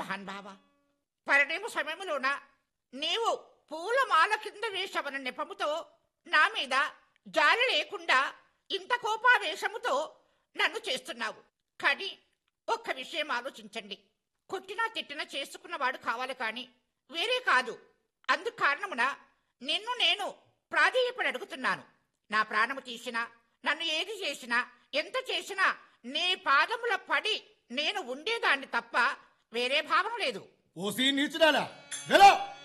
మహాన్భావ పరిణేమ సమయంలోన నీవు పూలమాల కింద వేషవన నెపముతో నా మీద జాలి లేకుండా ఇంత కోపావేశముతో నన్ను చేస్తున్నావు కానీ ఒక్క విషయం ఆలోచించండి కొట్టినా తిట్టినా చేసుకున్నవాడు కావాలి కాని వేరే కాదు అందు కారణమున నిన్ను నేను ప్రాధేయపడి అడుగుతున్నాను నా ప్రాణము తీసినా నన్ను ఏది చేసినా ఎంత చేసినా నీ పాదముల పడి నేను ఉండేదాన్ని తప్ప వేరే భావం లేదు ఓసి నీచుడాలా వెలో